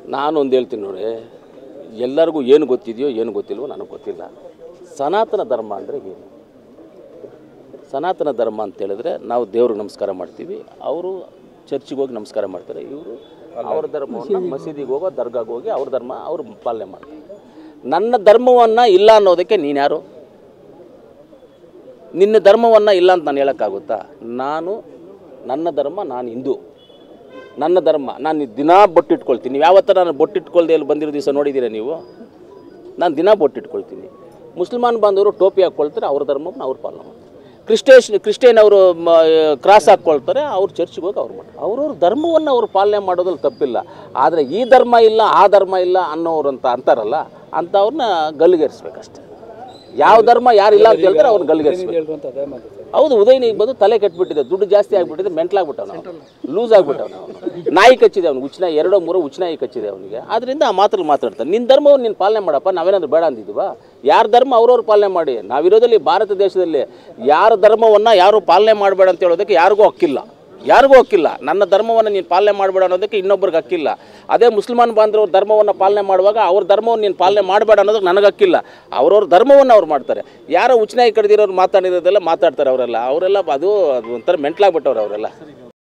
ನಾನು ಒಂದು ಹೇಳ್ತೀನಿ ನೋಡಿ ಎಲ್ಲರಿಗೂ ಏನು ಗೊತ್ತಿದೆಯೋ ಏನು ಗೊತ್ತಿಲ್ವೋ ನನಗೆ ಗೊತ್ತಿಲ್ಲ ಸನಾತನ ಧರ್ಮ ಅಂದರೆ ಏನು ಸನಾತನ ಧರ್ಮ ಅಂತ ಹೇಳಿದ್ರೆ ನಾವು ದೇವ್ರಿಗೆ ನಮಸ್ಕಾರ ಮಾಡ್ತೀವಿ ಅವರು ಚರ್ಚಿಗೆ ಹೋಗಿ ನಮಸ್ಕಾರ ಮಾಡ್ತಾರೆ ಇವರು ಅವ್ರ ಧರ್ಮವನ್ನು ಮಸೀದಿಗೆ ಹೋಗೋ ದರ್ಗಾಗೆ ಹೋಗಿ ಅವ್ರ ಧರ್ಮ ಅವರು ಪಾಲನೆ ಮಾಡ್ತಾರೆ ನನ್ನ ಧರ್ಮವನ್ನು ಇಲ್ಲ ಅನ್ನೋದಕ್ಕೆ ನೀನು ಯಾರು ನಿನ್ನ ಧರ್ಮವನ್ನು ಇಲ್ಲ ಅಂತ ನಾನು ಹೇಳೋಕ್ಕಾಗುತ್ತಾ ನಾನು ನನ್ನ ಧರ್ಮ ನಾನು ಹಿಂದೂ ನನ್ನ ಧರ್ಮ ನಾನು ದಿನಾ ಬೊಟ್ಟಿಟ್ಕೊಳ್ತೀನಿ ನೀವು ಯಾವತ್ತ ನಾನು ಬೊಟ್ಟಿಟ್ಕೊಳ್ದೆ ಇಲ್ಲಿ ಬಂದಿರೋ ದಿವಸ ನೋಡಿದ್ದೀರಾ ನೀವು ನಾನು ದಿನ ಬೊಟ್ಟಿಟ್ಕೊಳ್ತೀನಿ ಮುಸ್ಲ್ಮಾನ್ ಬಾಂಧವರು ಟೋಪಿ ಹಾಕ್ಕೊಳ್ತಾರೆ ಅವ್ರ ಧರ್ಮವನ್ನು ಅವ್ರು ಪಾಲನೆ ಮಾಡ್ತಾರೆ ಕ್ರಿಸ್ಟೇಷ್ ಕ್ರಿಸ್ಟಿಯನ್ ಅವರು ಕ್ರಾಸ್ ಹಾಕ್ಕೊಳ್ತಾರೆ ಅವ್ರು ಚರ್ಚಿಗೆ ಹೋಗಿ ಅವ್ರು ಮಾಡ್ತಾರೆ ಅವ್ರವ್ರ ಧರ್ಮವನ್ನು ಅವ್ರು ಪಾಲನೆ ಮಾಡೋದ್ರಲ್ಲಿ ತಪ್ಪಿಲ್ಲ ಆದರೆ ಈ ಧರ್ಮ ಇಲ್ಲ ಆ ಧರ್ಮ ಇಲ್ಲ ಅನ್ನೋರು ಅಂತ ಅಂತಾರಲ್ಲ ಅಂಥವ್ರನ್ನ ಗಲ್ಲಿಗೇರಿಸ್ಬೇಕಷ್ಟೆ ಯಾವ ಧರ್ಮ ಯಾರಿಲ್ಲ ಅಂತ ಹೇಳ್ತಾರೆ ಅವ್ರನ್ನ ಗಲ್ಲಿಗೇರಿಸ್ಬೇಕು ಹೇಳುವಂತ ಅದೇ ಮಾತು ಸರ್. ಹೌದು ಉದಯನಿಗೆ ಬಂದು ತಲೆ ಕೆಟ್ಬಿಟ್ಟಿದೆ ದುಡ್ಡು ಜಾಸ್ತಿ ಆಗಿಬಿಟ್ಟಿದೆ ಮೆಂಟ್ಲಾಗ್ಬಿಟ್ಟವನು ಅವನು ಲೂಸ್ ಆಗ್ಬಿಟ್ಟವನು ಅವನು ನಾಯಿ ಕಚ್ಚಿದೆ ಅವ್ನಿಗೆ ಉಚ್ಚನಾಯಿ ಎರಡೋ ಮೂರೋ ಉಚ್ಚನಾಯಿ ಕಚ್ಚಿದೆ ಅವನಿಗೆ ಅದರಿಂದ ಆ ಮಾತಲ್ಲಿ ಮಾತಾಡ್ತಾನೆ ನಿನ್ನ ಧರ್ಮವನ್ನು ನೀನು ಪಾಲನೆ ಮಾಡಪ್ಪ ನಾವೇನಾದ್ರು ಬೇಡ ಅಂದಿದ್ದೀವಾ ಯಾರ ಧರ್ಮ ಅವ್ರವ್ರು ಪಾಲನೆ ಮಾಡಿ ನಾವಿರೋದಲ್ಲಿ ಭಾರತ ದೇಶದಲ್ಲಿ ಯಾರ ಧರ್ಮವನ್ನು ಯಾರು ಪಾಲನೆ ಮಾಡಬೇಡ ಅಂತ ಹೇಳೋದಕ್ಕೆ ಯಾರಿಗೂ ಹಕ್ಕಿಲ್ಲ ಯಾರಿಗೂ ಹಕ್ಕಿಲ್ಲ ನನ್ನ ಧರ್ಮವನ್ನು ನೀನು ಪಾಲನೆ ಮಾಡಬೇಡ ಅನ್ನೋದಕ್ಕೆ ಇನ್ನೊಬ್ರಿಗೆ ಹಕ್ಕಿಲ್ಲ ಅದೇ ಮುಸ್ಲ್ಮಾನ್ ಬಾಂಧವರು ಧರ್ಮವನ್ನು ಪಾಲನೆ ಮಾಡುವಾಗ ಅವ್ರ ಧರ್ಮವನ್ನು ನೀನು ಪಾಲನೆ ಮಾಡಬೇಡ ಅನ್ನೋದಕ್ಕೆ ನನಗೆ ಹಕ್ಕಿಲ್ಲ ಅವ್ರವ್ರ ಧರ್ಮವನ್ನು ಅವ್ರು ಮಾಡ್ತಾರೆ ಯಾರೋ ಉಚ್ಚನಾಯಿ ಕಡ್ದಿರೋರು ಮಾತಾಡಿರೋದೆಲ್ಲ ಮಾತಾಡ್ತಾರೆ ಅವರೆಲ್ಲ ಅವರೆಲ್ಲ ಅದು ಅದು ಒಂಥರ ಮೆಂಟ್ಲಾಗ್ಬಿಟ್ಟವ್ರು ಅವರೆಲ್ಲ